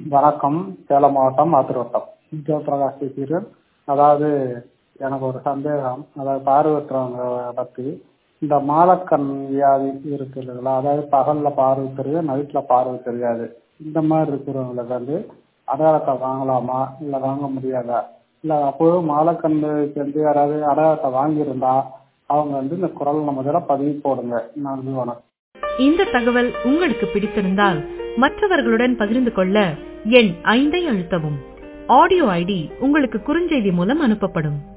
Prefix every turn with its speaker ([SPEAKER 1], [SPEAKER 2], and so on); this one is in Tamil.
[SPEAKER 1] வணக்கம் சேலம் மாவட்டம் ஆத்திரோட்டம் விஜயபிரகாஷ் பேசுகிறேன் அதாவது எனக்கு ஒரு சந்தேகம் அதாவது பார்வையற்றவங்க பற்றி இந்த மாலக்கண் வியாதி இருக்கு இல்லைங்களா அதாவது பகல்ல பார்வை தெரியும் நைட்ல பார்வை தெரியாது இந்த மாதிரி இருக்கிறவங்களுக்கு வந்து அடையாளத்தை வாங்கலாமா இல்லை வாங்க முடியாதா இல்லை அப்போ மாலக்கண்ணுக்கு வந்து யாராவது அடையாளத்தை வாங்கியிருந்தா அவங்க வந்து இந்த குரல் நம்ம பதிவு போடுங்க நன்றி வணக்கம்
[SPEAKER 2] இந்த தகவல் உங்களுக்கு பிடித்திருந்தால் மற்றவர்களுடன் பகிர்ந்து கொள்ள எண் ஐந்தை அழுத்தவும் ஆடியோ ஐடி உங்களுக்கு குறுஞ்செய்தி மூலம் அனுப்பப்படும்